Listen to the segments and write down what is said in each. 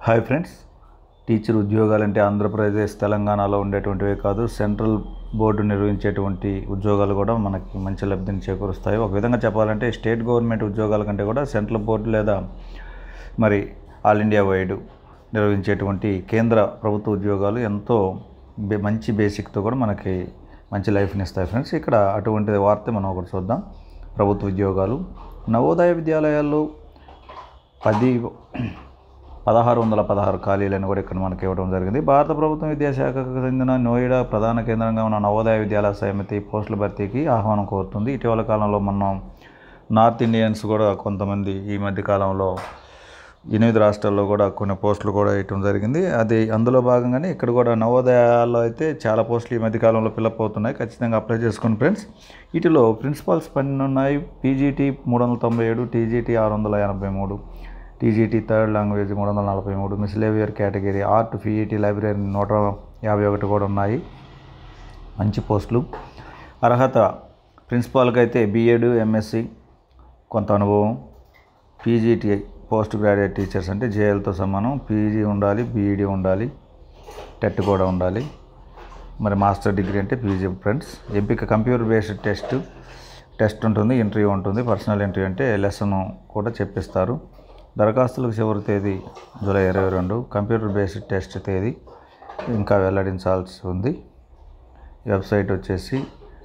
hi friends teacher ఉద్యోగాలంటే Andhra Pradesh తెలంగాణలో ఉండేటువంటివే కాదు central board నిర్వహించేటువంటి ఉద్యోగాలు కూడా మనకి మంచి లబ్ధిని చేకూరుస్తాయి ఒక విధంగా చెప్పాలంటే స్టేట్ గవర్నమెంట్ ఉద్యోగాల కంటే కూడా సెంట్రల్ బోర్డు లేదా మరి ఆల్ ఇండియా వైడ్ నిర్వహించేటువంటి కేంద్ర ప్రభుత్వ ఉద్యోగాలు ఎంతో బే- మంచి బేసిక్తో కూడా మనకి మంచి లైఫ్ని ఇస్తాయి ఫ్రెండ్స్ ఇక్కడ అటువంటి వార్త మనం ఒకటి చూద్దాం ప్రభుత్వ ఉద్యోగాలు నవోదయ విద్యాలయాల్లో పది పదహారు వందల పదహారు ఖాళీలను కూడా ఇక్కడ మనకి ఇవ్వడం జరిగింది భారత ప్రభుత్వం విద్యాశాఖకు చెందిన నోయిడా ప్రధాన కేంద్రంగా ఉన్న నవోదయ విద్యాలయ సమితి పోస్టుల భర్తీకి ఆహ్వానం కోరుతుంది ఇటీవల కాలంలో మనం నార్త్ ఇండియన్స్ కూడా కొంతమంది ఈ మధ్య కాలంలో ఎనిమిది రాష్ట్రాల్లో కూడా కొన్ని పోస్టులు కూడా వేయటం జరిగింది అది అందులో భాగంగానే ఇక్కడ కూడా నవోదయాల్లో అయితే చాలా పోస్టులు ఈ మధ్య కాలంలో ఫిల్అప్ అవుతున్నాయి ఖచ్చితంగా అప్లై చేసుకోండి ఫ్రెండ్స్ వీటిలో ప్రిన్సిపాల్స్ పన్నెండు ఉన్నాయి పీజీటీ మూడు వందల తొంభై ఏడు టీజీటీ ఆరు వందల ఎనభై మూడు టీజీటీ థర్డ్ లాంగ్వేజ్ మూడు వందల నలభై మూడు మిస్లేవియర్ కేటగిరీ ఆర్ట్ పీఈటీ లైబ్రరీ నూట యాభై ఒకటి కూడా ఉన్నాయి మంచి పోస్టులు అర్హత ప్రిన్సిపాల్కి అయితే బీఎడ్ ఎంఎస్సి కొంత అనుభవం పీజీటీ పోస్ట్ గ్రాడ్యుయేట్ టీచర్స్ అంటే జేఎల్తో సమానం పీజీ ఉండాలి బీఈడీ ఉండాలి టెట్ కూడా ఉండాలి మరి మాస్టర్ డిగ్రీ అంటే పీజీ ఫ్రెండ్స్ ఎంపిక కంప్యూటర్ బేస్డ్ టెస్ట్ టెస్ట్ ఉంటుంది ఇంటర్వ్యూ ఉంటుంది పర్సనల్ ఇంటర్వ్యూ అంటే లెసన్ కూడా చెప్పిస్తారు దరఖాస్తులకు చివరి తేదీ జూలై ఇరవై రెండు కంప్యూటర్ బేస్డ్ టెస్ట్ తేదీ ఇంకా వెల్లడించాల్సి ఉంది వెబ్సైట్ వచ్చేసి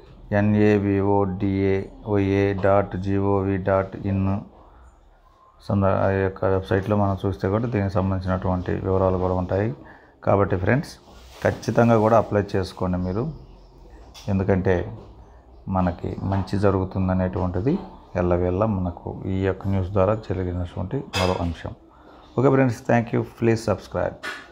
ఎన్ఏవిఓడిఏఓఏ డాట్ జీఓవి డాట్ ఇన్ సంద ఆ యొక్క వెబ్సైట్లో మనం చూస్తే కూడా దీనికి సంబంధించినటువంటి వివరాలు కూడా ఉంటాయి కాబట్టి ఫ్రెండ్స్ ఖచ్చితంగా కూడా అప్లై చేసుకోండి మీరు ఎందుకంటే మనకి మంచి జరుగుతుందనేటువంటిది ఎల్లవేళ్ళ మనకు ఈ యొక్క న్యూస్ ద్వారా జరిగినటువంటి మరో అంశం okay friends thank you please subscribe